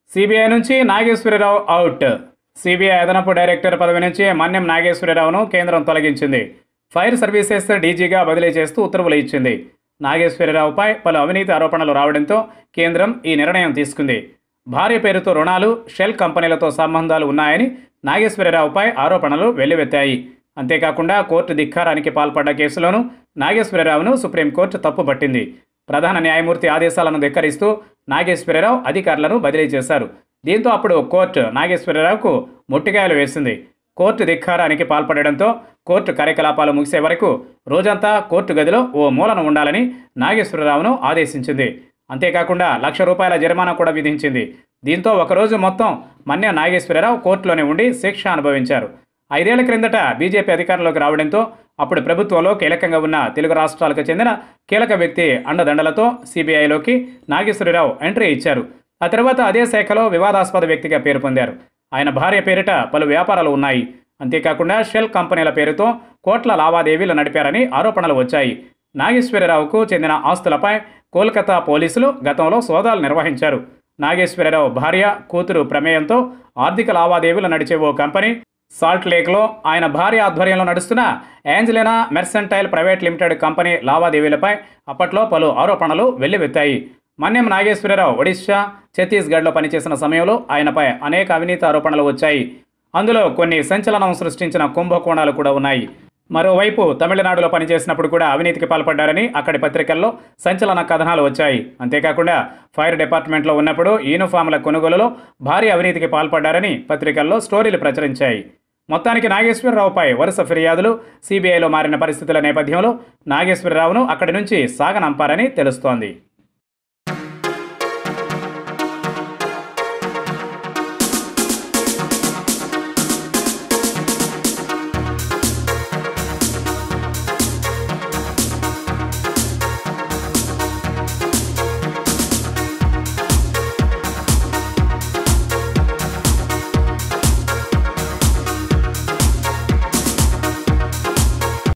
CBI నుంచి Nageswararao out CBI అదనపు director పదవి నుంచి మన్యం నాగేశ్వరరావును కేంద్రం తొలగించింది ఫైర్ సర్వీసెస్ డీజీగా బదిలీ చేస్తూ ఉత్తర్వులు ఇచ్చింది నాగేశ్వరరావుపై పలు అవినీతి ఆరోపణలు రావడంతో కేంద్రం ఈ నిర్ణయం తీసుకుంది భార్య పేరుతో రుణాలు షెల్ కంపెనీలతో సంబంధాలు ఉన్నాయని నాగేశ్వరరావుపై ఆరోపణలు వెల్లువెత్తాయి అంతేకాకుండా కోర్టు ధిక్కారానికి పాల్పడ్డ కేసులోనూ నాగేశ్వరరావును సుప్రీంకోర్టు తప్పుపట్టింది ప్రధాన న్యాయమూర్తి ఆదేశాలను ధిక్కరిస్తూ నాగేశ్వరరావు అధికారులను బదిలీ చేశారు దీంతో అప్పుడు కోర్టు నాగేశ్వరరావుకు ముట్టికాయలు వేసింది కోర్టు ధిక్కారానికి పాల్పడడంతో కోర్టు కార్యకలాపాలు ముగిసే వరకు రోజంతా కోర్టు గదిలో ఓ మూలన ఉండాలని నాగేశ్వరరావును ఆదేశించింది అంతేకాకుండా లక్ష రూపాయల జరిమానా కూడా విధించింది దీంతో ఒకరోజు మొత్తం మన్య నాగేశ్వరరావు కోర్టులోనే ఉండి శిక్ష అనుభవించారు ఐదేళ్ల క్రిందట బీజేపీ అధికారంలోకి రావడంతో అప్పుడు ప్రభుత్వంలో కీలకంగా ఉన్న తెలుగు రాష్ట్రాలకు చెందిన కీలక వ్యక్తి అండదండలతో సిబిఐలోకి నాగేశ్వరరావు ఎంట్రీ ఇచ్చారు ఆ తర్వాత అదే శాఖలో వివాదాస్పద వ్యక్తిగా పేరు పొందారు ఆయన భార్య పేరిట పలు వ్యాపారాలు ఉన్నాయి అంతేకాకుండా షెల్ కంపెనీల పేరుతో కోట్ల లావాదేవీలు నడిపారని ఆరోపణలు వచ్చాయి నాగేశ్వరరావుకు చెందిన ఆస్తులపై కోల్కతా పోలీసులు గతంలో సోదాలు నిర్వహించారు నాగేశ్వరరావు భార్య కూతురు ప్రమేయంతో ఆర్థిక లావాదేవీలు నడిచే ఓ కంపెనీ సాల్ట్ లేక్లో ఆయన భార్య ఆధ్వర్యంలో నడుస్తున్న Angelina mercantile private limited company లావాదేవీలపై అప్పట్లో పలు ఆరోపణలు వెల్లువెత్తాయి మన్యం నాగేశ్వరరావు ఒడిశా ఛత్తీస్గఢ్లో పనిచేసిన సమయంలో ఆయనపై అనేక అవినీతి ఆరోపణలు వచ్చాయి అందులో కొన్ని సంచలనం సృష్టించిన కుంభకోణాలు కూడా ఉన్నాయి మరోవైపు తమిళనాడులో పనిచేసినప్పుడు కూడా అవినీతికి పాల్పడ్డారని అక్కడి పత్రికల్లో సంచలన కథనాలు వచ్చాయి అంతేకాకుండా ఫైర్ డిపార్ట్మెంట్లో ఉన్నప్పుడు యూనిఫామ్ల కొనుగోలులో భారీ అవినీతికి పాల్పడ్డారని పత్రికల్లో స్టోరీలు ప్రచురించాయి మొత్తానికి నాగేశ్వరరావుపై వరుస ఫిర్యాదులు సిబిఐలో మారిన పరిస్థితుల నేపథ్యంలో నాగేశ్వరరావును అక్కడి నుంచి సాగనంపారని తెలుస్తోంది